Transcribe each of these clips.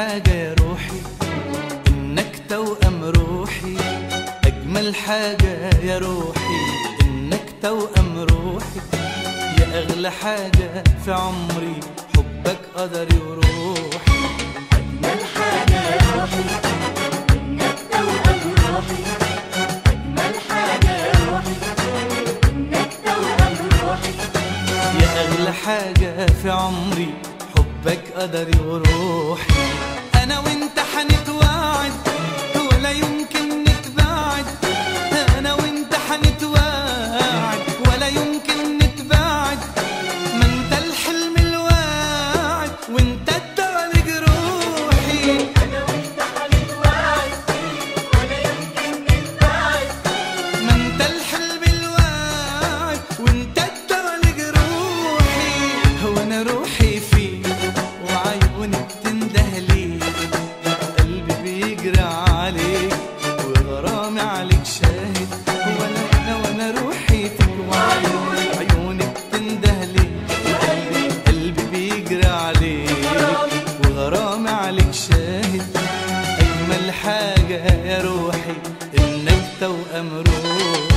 حاجة يا روحي إنك توأم روحي أجمل حاجة يا روحي إنك توأم روحي يا أغلى حاجة في عمري حبك قدري وروحي أجمل حاجة يا روحي إنك توأم روحي أجمل حاجة يا روحي إنك توأم روحي يا أغلى حاجة في عمري حبك قدري وروحي أنا وأنت حنتواعد ولا يمكن نتباعد أنا وأنت حنتواعد ولا يمكن نتباعد ما أنت الحلم الواعد وأنت الدواء لجروحي أنا وأنت هنتوعد ولا يمكن نتباعد ما انت الحلم الواعد وانت الدواء لجروحي هو انا روحي فيك وعيوني بتنده ليك قلبي بيجري عليك وغرامي عليك شاهد وانا وانا وانا روحي فيك وعيوني عيوني بتنده ليك وقلبي قلبي بيجري عليك وغرامي عليك شاهد أجمل حاجة يا روحي إنك توأم روحي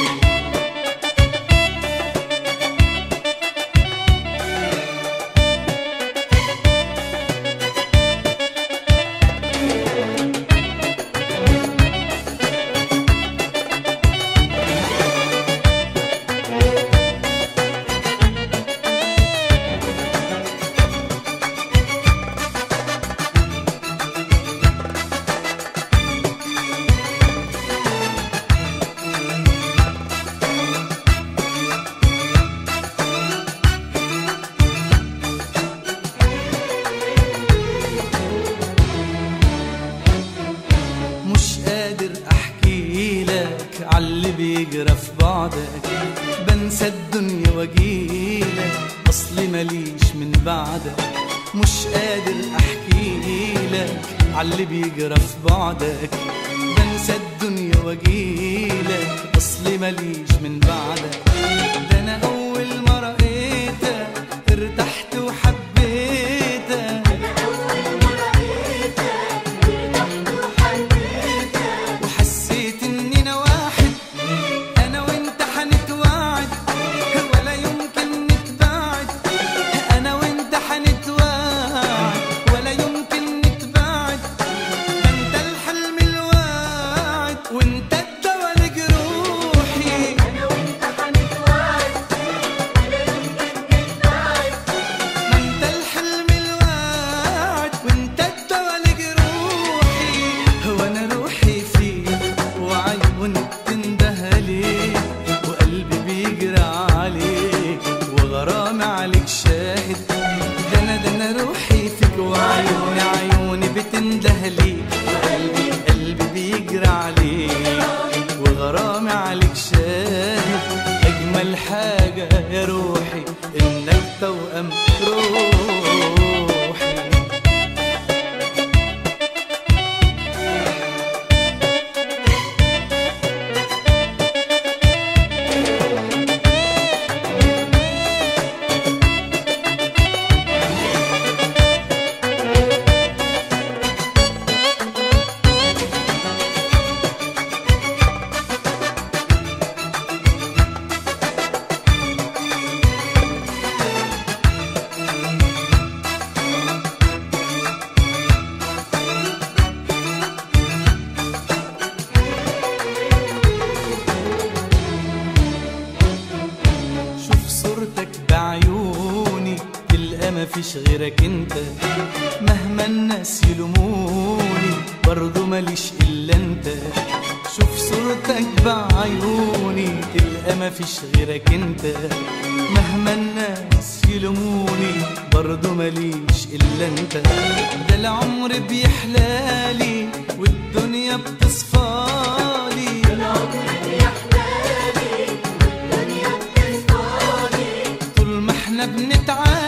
مش قادر احكي لك عاللي بيجرى في بعدك بنسى الدنيا واجيلك اصلي ماليش من بعدك مش قادر احكي لك عاللي بيجرى في بعدك بنسى الدنيا واجيلك اصلي ماليش من بعدك ده انا اول ما رأيتك ارتحت وحبيتك وحسيت اننا واحد انا وانت حنتواعد ولا يمكن نتباعد انا وانت حنتواعد ولا يمكن نتباعد ده انت الحلم الواعد وانت الدواء لجروحي أنا وأنت هنتوعد ولا يمكن نتباعد ما انت الحلم الواعد وانت الدواء لجروحي هو انا روحي فيك وعيوني بتنده ليك وقلبي بيجري عليك وغرامي عليك شاهد ده انا ده انا روحي فيك وعيوني عيوني بتنده ليك وقلبي قلبي بيجري عليك وغرامي عليك شاهد اجمل حاجه يا روحي انك توأم روحي شوف صورتك بعيوني تلقى مفيش غيرك انت مهما الناس يلوموني برضو ماليش الا انت شوف صورتك بعيوني تلقى مفيش غيرك انت مهما الناس يلوموني برضو ماليش الا انت ده العمر بيحلالي والدنيا بتصفالي يحلالي والدنيا بتسطالي طول ما احنا بنتعامل